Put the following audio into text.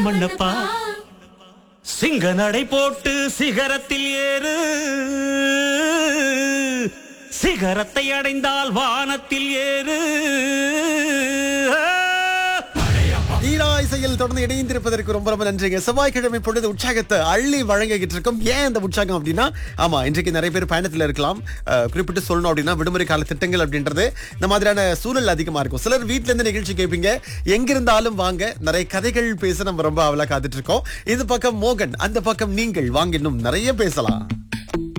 மண்ணப்பா சிங்க நடை போட்டு சிகரத்தில் ஏறு சிகரத்தை அடைந்தால் வானத்தில் ஏறு ஈரா இசையில் தொடர்ந்து இணைந்திருப்பதற்கு ரொம்ப ரொம்ப நன்றிங்க செவ்வாய்க்கிழமை பொழுது உற்சாகத்தை அள்ளி வழங்கிக்கிட்டு இருக்கோம் ஏன் இந்த உற்சாகம் அப்படின்னா ஆமா இன்றைக்கு நிறைய பேர் பயணத்துல இருக்கலாம் அஹ், குறிப்பிட்டு சொல்லணும் அப்படின்னா விடுமுறை கால திட்டங்கள் அப்படின்றது இந்த மாதிரியான சூழல் அதிகமா இருக்கும் சிலர் வீட்ல இருந்து நிகழ்ச்சி கேட்பீங்க எங்கிருந்தாலும் வாங்க நிறைய கதைகள் பேச நம்ம ரொம்ப அவலா காத்துட்டு இருக்கோம் இது பக்கம் மோகன் அந்த பக்கம் நீங்கள் வாங்க இன்னும் நிறைய பேசலாம்